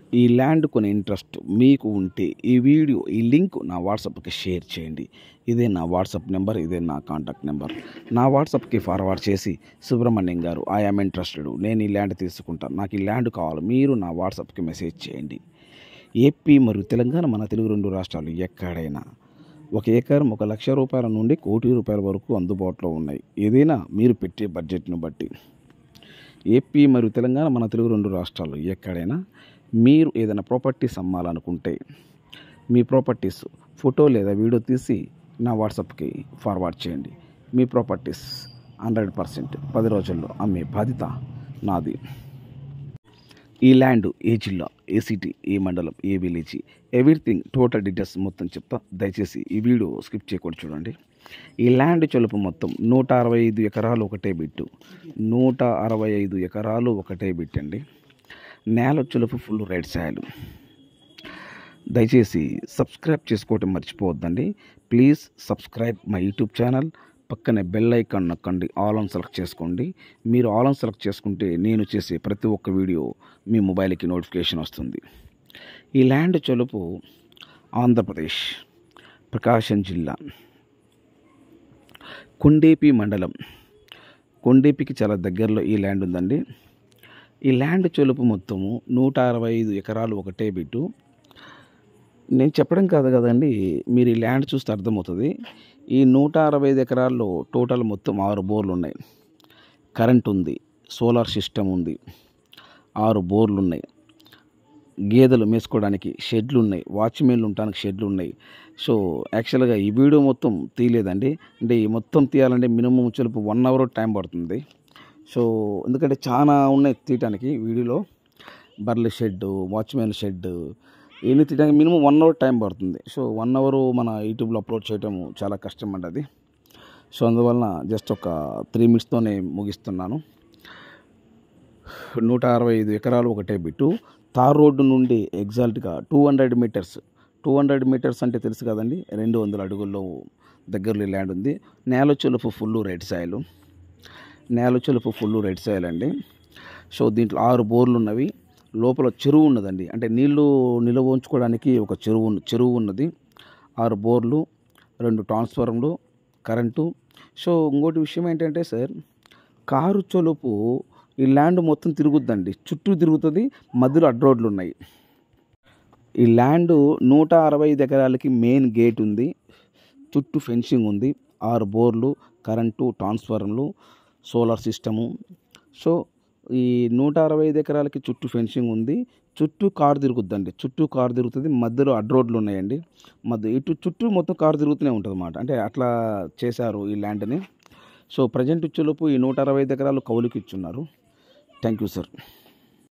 ఈ ల్యాండ్ కొనే ఇంట్రెస్ట్ మీకు ఉంటే ఈ వీడియో ఈ లింక్ నా వాట్సాప్కి షేర్ చేయండి ఇదే నా వాట్సాప్ నెంబర్ ఇదే నా కాంటాక్ట్ నెంబర్ నా వాట్సాప్కి ఫార్వర్డ్ చేసి సుబ్రహ్మణ్యం గారు ఐఎమ్ ఇంట్రెస్టెడ్ నేను ఈ ల్యాండ్ తీసుకుంటాను నాకు ఈ ల్యాండ్ కావాలి మీరు నా వాట్సాప్కి మెసేజ్ చేయండి ఏపీ మరియు తెలంగాణ మన తెలుగు రెండు రాష్ట్రాలు ఎక్కడైనా ఒక ఎకరం ఒక లక్ష రూపాయల నుండి కోటి రూపాయల వరకు అందుబాటులో ఉన్నాయి ఏదైనా మీరు పెట్టే బడ్జెట్ను బట్టి ఏపీ మరియు తెలంగాణ మన తెలుగు రెండు రాష్ట్రాలు ఎక్కడైనా మీరు ఏదైనా ప్రాపర్టీస్ అమ్మాలనుకుంటే మీ ప్రాపర్టీస్ ఫోటో లేదా వీడియో తీసి నా వాట్సాప్కి ఫార్వర్డ్ చేయండి మీ ప్రాపర్టీస్ హండ్రెడ్ పర్సెంట్ పది రోజుల్లో అమ్మే బాధ్యత నాది ఈ ల్యాండ్ ఏ జిల్లా ఏ సిటీ ఏ మండలం ఏ విలేజ్ ఎవ్రీథింగ్ టోటల్ డీటెయిల్స్ మొత్తం చెప్తా దయచేసి ఈ వీడియో స్కిప్ చేయకూడదు చూడండి ఈ ల్యాండ్ చొలుపు మొత్తం నూట అరవై ఐదు ఎకరాలు ఒకటే బిట్టు నూట అరవై ఐదు ఎకరాలు ఒకటే బిట్టండి నేల చొలుపు ఫుల్ రైట్ సాయలు దయచేసి సబ్స్క్రైబ్ చేసుకోవటం మర్చిపోవద్దండి please subscribe my YouTube channel పక్కనే బెల్ ఐకాన్ నొక్కండి ఆల్ ఆన్ సెలెక్ట్ చేసుకోండి మీరు ఆల్ ఆన్ సెలెక్ట్ చేసుకుంటే నేను చేసే ప్రతి ఒక్క వీడియో మీ మొబైల్కి నోటిఫికేషన్ వస్తుంది ఈ ల్యాండ్ చొలుపు ఆంధ్రప్రదేశ్ ప్రకాశం జిల్లా కొండేపి మండలం కొండేపికి చాలా దగ్గరలో ఈ ల్యాండ్ ఉందండి ఈ ల్యాండ్ చొలుపు మొత్తము నూట అరవై ఐదు ఎకరాలు ఒకటే బిట్టు నేను చెప్పడం కాదు కదండి మీరు ఈ ల్యాండ్ చూస్తే అర్థమవుతుంది ఈ నూట అరవై ఐదు ఎకరాల్లో టోటల్ మొత్తం ఆరు బోర్లు ఉన్నాయి కరెంట్ ఉంది సోలార్ సిస్టమ్ ఉంది ఆరు బోర్లు ఉన్నాయి గేదెలు మేసుకోవడానికి షెడ్లు ఉన్నాయి వాచ్మెన్లు ఉండడానికి షెడ్లు ఉన్నాయి సో యాక్చువల్గా ఈ వీడియో మొత్తం తీయలేదండి అంటే ఈ మొత్తం తీయాలంటే మినిమం చెలుపు వన్ అవర్ టైం పడుతుంది సో ఎందుకంటే చాలా ఉన్నాయి తీయటానికి వీడియోలో బర్రెల షెడ్ వాచ్మెన్ షెడ్ ఇవన్నీ తీయడానికి మినిమం వన్ అవర్ టైం పడుతుంది సో వన్ అవర్ మన యూట్యూబ్లో అప్లోడ్ చేయడం చాలా కష్టం అండి అది సో అందువలన జస్ట్ ఒక త్రీ మినిట్స్తోనే ముగిస్తున్నాను నూట అరవై ఐదు ఎకరాలు ఒకటే బిట్టు తార్ రోడ్డు నుండి ఎగ్జాక్ట్గా two hundred metres two hundred metres అంటే తెలుసు కదండి రెండు వందల అడుగుల్లో దగ్గరలో ల్యాండ్ ఉంది నేల చెలుపు ఫుల్ రైట్ సాయిల్ నేల చెలుపు ఫుల్ రైట్ సాయిల్ అండి సో దీంట్లో ఆరు బోర్లు ఉన్నవి లోపల చెరువు ఉన్నదండి అంటే నీళ్లు నిల్వ ఉంచుకోవడానికి ఒక చెరువు ఉన్న- చెరువు ఉన్నది ఆరు బోర్లు రెండు ట్రాన్స్ఫార్మర్లు కరెంటు సో ఇంకోటి విషయం ఏంటంటే సార్ కారు చొలుపు ఈ ల్యాండ్ మొత్తం తిరుగుద్దండి చుట్టూ తిరుగుతుంది మధ్యలో అడ్డు రోడ్లు ఉన్నాయి ఈ ల్యాండ్ నూట అరవై ఐదు ఎకరాలకి మెయిన్ గేట్ ఉంది చుట్టూ ఫెన్సింగ్ ఉంది ఆరు బోర్లు కరెంటు ట్రాన్స్ఫార్మర్లు సోలార్ సిస్టము సో ఈ నూట అరవై ఐదు ఎకరాలకి చుట్టూ ఫెన్సింగ్ ఉంది చుట్టూ కారు తిరుగుద్దండి చుట్టూ కారు తిరుగుతుంది మధ్యలో అడ్డు రోడ్లు ఉన్నాయండి మధ్య ఇటు చుట్టూ మొత్తం కారు తిరుగుతూనే ఉంటుంది అన్నమాట అంటే అట్లా చేశారు ఈ ల్యాండ్ని సో ప్రజెంట్ ఇచ్చేలోపు ఈ నూట అరవై ఐదు ఎకరాలు కౌలుకి ఇచ్చున్నారు థ్యాంక్ యూ సార్